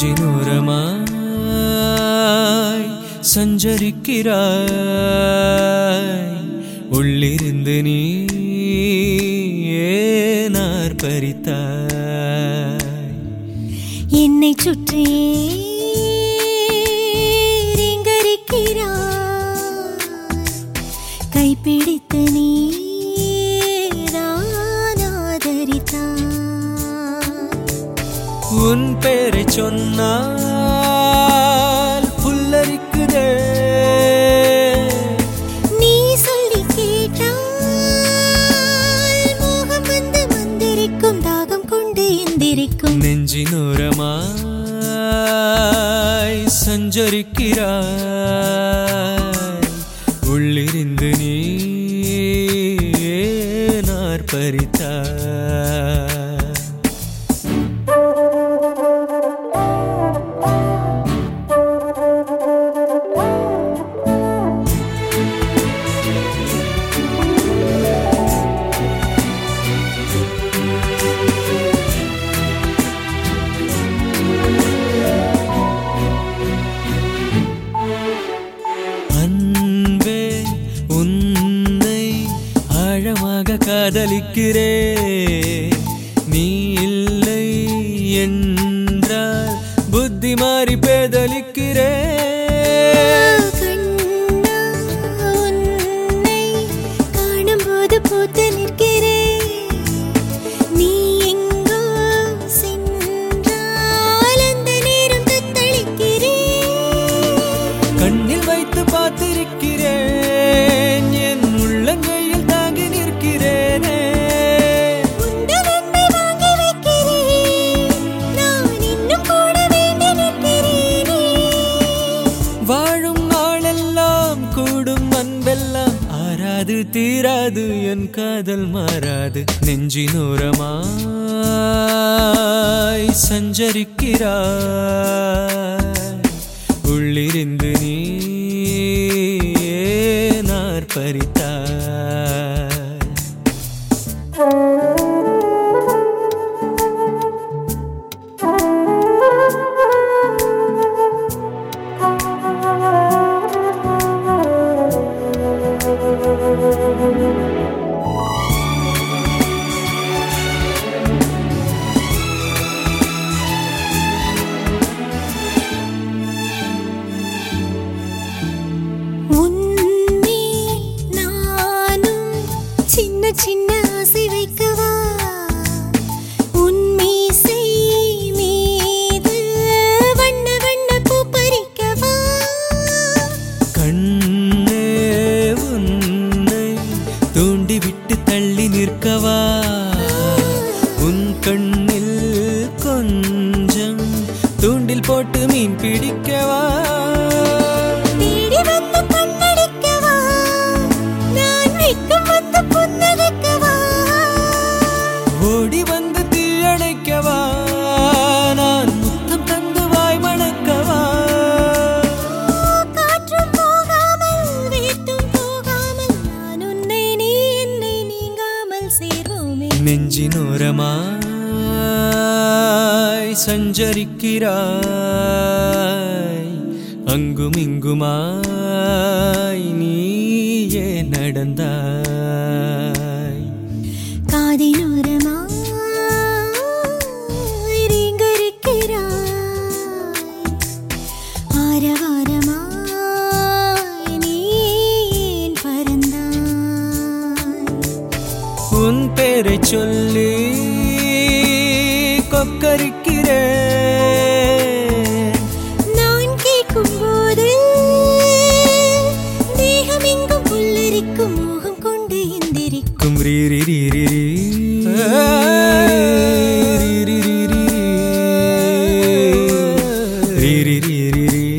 நெஞ்சினோரமாய் சஞ்சரிக்கிறாய் உள்ளிருந்து நீ ஏனார் பறித்தாய் என்னை சுற்றி கைப்பிடித்து நீ ஆதரித்தாய் உன் பேரை சொன்னால் புல்லரிக்குதே நீ சொல்லி கேட்டால் மோகம் வந்து மந்திரிக்கும் தாகம் கொண்டு எந்திரிக்கும் நெஞ்சினோரமாய் சஞ்சரிக்கிறாய் உள்ளிருந்து நீ ஏனார் பறித்தாய் அன்பே உன்னை ஆழமாக காதலிக்கிறே நீ இல்லை என்றால் புத்தி மாறி பேதலிக்கிறே கண்ணா உன்னை காணும்போது பூத்து நிற்கிறேன் நீ எங்கோ சென்றால் அந்த நேரம் தத்தளிக்கிறேன் கண்ணில் வைத்து பார்த்திருக்கிறேன் என் உள்ளங்கையில் தாங்கி நிற்கிறேனே உந்தன் அன்பை வாங்கி வைக்கிறேன் நான் இன்னும் கூட வேண்டி நிற்கிறேனே வாழும் நாளெல்லாம் கூடும் அன்பெல்லாம் ஆறாது தீராது என் காதல் மாறாது நெஞ்சினோரமாய் சஞ்சரிக்கிறாய் உள்ளிருந்து நீ ஏனார் பறித்தாய் உன்மேல் நானும் சின்ன சின்ன ஆசை வைக்கவா உன் மீசை மீது வண்ண வண்ண பூ பறிக்கவா கண்ணே உன்னை தூண்டிவிட்டு தள்ளி நிற்கவா உன் கண்ணில் கொஞ்சம் தூண்டில் போட்டு மீன் பிடிக்கவா தேடி வந்து கண்ணடிக்கவா நான் வைக்கும் வந்து புன்னகைக்கவா ஓடி வந்து தீயணைக்கவா நான் முத்தம் தந்து வாய் மணக்கவா காற்றும் போகாமல் வீட்டும் போகாமல் நான் உன்னை நீ என்னை நீங்காமல் சேர்வோமே நெஞ்சினோரமாய் சஞ்சரிக்கிறாய் அங்கும் இங்குமாய் நீயே நடந்தாய் காதினோரமாய் ரீங்கரிக்கிறாய் ஆரவாரமாய் நீ ஏன் பறந்தாய் உன் பேரை சொல்லி கொக்கரிக்கிறேன் நான் கேட்கும்போது தேகம் எங்கும் புல்லரிக்கும் மோகம் கொண்டு எந்திரிக்கும் கும் ரீ ரீ ரீ ரீ ரீ. ரீ ரீ ரீ ரீ ரீ. ரீ ரீ ரீ ரீ ரீ.